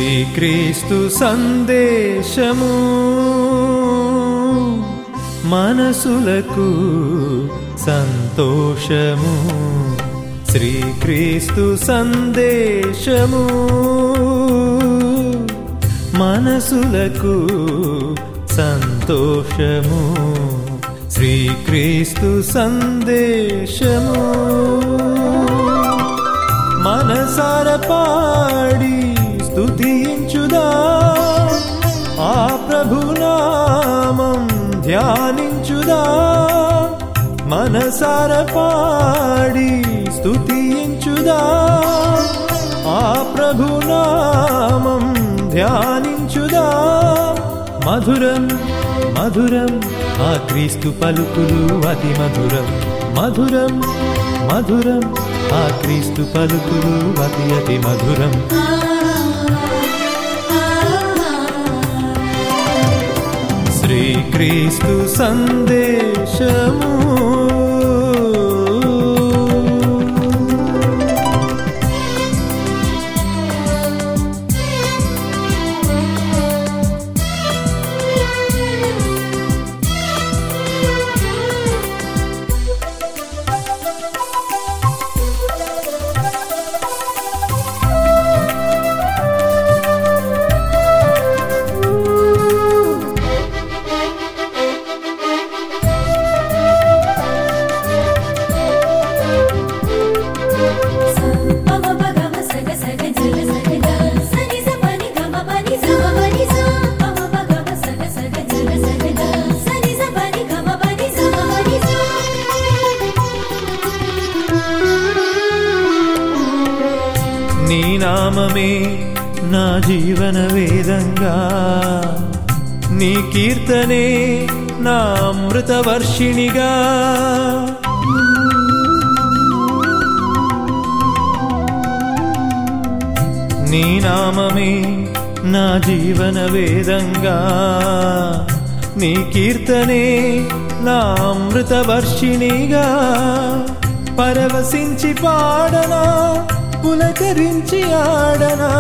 శ్రీక్రీస్తు సందేశము మనసులకు సంతోషము శ్రీక్రీస్తు సందేశము మనసులకు సంతోషము శ్రీక్రీస్తు సందేశము మనసార పాడి స్తుతించుదా ఆ ప్రభునామం ధ్యానించుదా మనసార పాడి స్తుతించుదా ఆ ప్రభునామం ధ్యానించుదా మధురం మధురం ఆ క్రీస్తు పలుకులు అతి మధురం మధురం మధురం ఆ క్రీస్తు పలుకులు అతి అతి మధురం శ్రీక్రీస్తు సందేశము పమ పగమ సగ సగ జల సగ గ సని స పని గమ పని స మ పని స పమ పగమ సగ సగ జల సగ గ సని స పని గమ పని స మ పని స నీ నామమే నా జీవన వేదంగా నీ కీర్తనే నా అమృత వర్షిణిగా నీ నామమే నా జీవన వేదంగా నీ కీర్తనే నా అమృత వర్షిణిగా పరవశించి పాడనా పులకరించి ఆడనా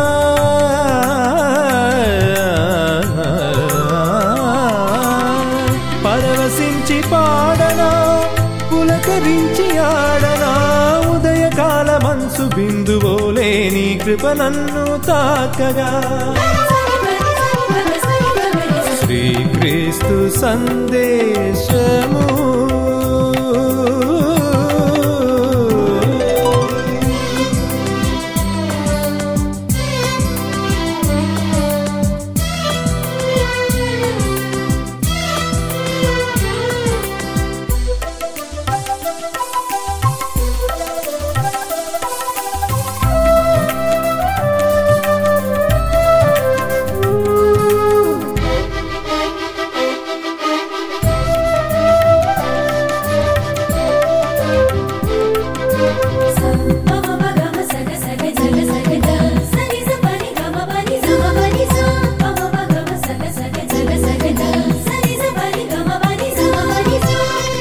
పరవశించి పాడనా పులకరించి ఆడనా ఉదయకాల మనసు బిందువోలే నీ కృప నన్ను తాకగా శ్రీక్రీస్తు సందేశము పమ పగమ సగ సగ జల సగ గ సని స పని గమ పని స మ పని స పమ పగమ సగ సగ జల సగ గ సని స పని గమ పని స మ పని స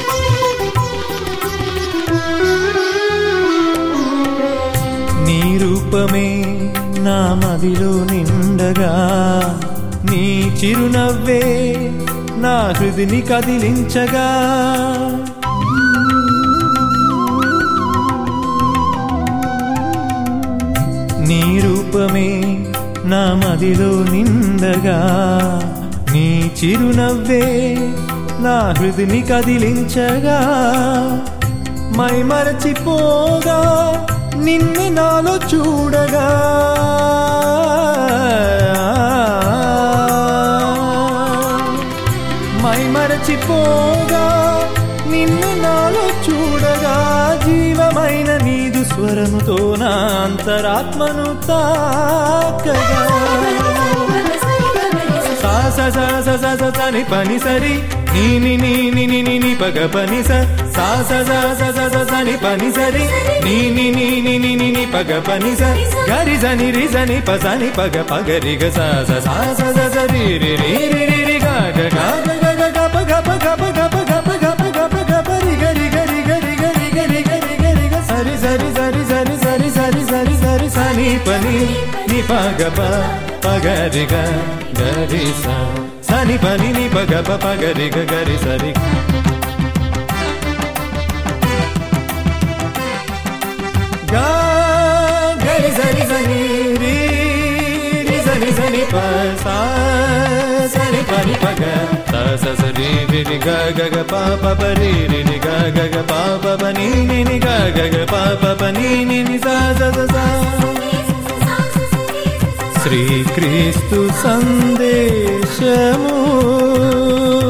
నీ రూపమే నా మదిలో నిండగా నీ చిరునవ్వే నా హృదిని కదిలించగా నీ రూపమే నా మదిలో నిండగా నీ చిరునవ్వే నా హృదిని కదిలించగా మై మరచిపోగా నిన్ను నాలో చూడగా మై మరచిపోగా నిన్ను నాలో చూడగా జీవమైన నీదు స్వరముతో నా అంతరాత్మను తాకగా సా స స స స స స ని పని సరి నీ ని ని ని ని ని ని పగ పని స సా స స స స స స ని పని సరి నీ ని ని ని ని ని ని పగ పని స గరి జ ని రి జ ని ప స ని పగ పగ రి గ స స సా స స స రి రి రి రి రి రి గ గ గ గ గ గ గ ప గ ప గ ప గ ప గ ప గ ప గ ప గ ప రి గ రి గ రి గ రి గ రి గ రి గ రి గ రి గ రి గ సరి సరి సరి సరి సరి సరి సరి సరి ని పని ని పగ ప పగరి గ గరి స సని పని ని పగ ప పగరి గ గరి సరి గా గరి సరి సని రి రి సని సని ప సా సని పని పగ త స స రి రి రి గ గ గ ప ప ప రి రి రి గ గ గ ప ప ప ని ని ని గ గ గ ప ప ప ని ని ని సా స స సా శ్రీక్రీస్తు సందేశము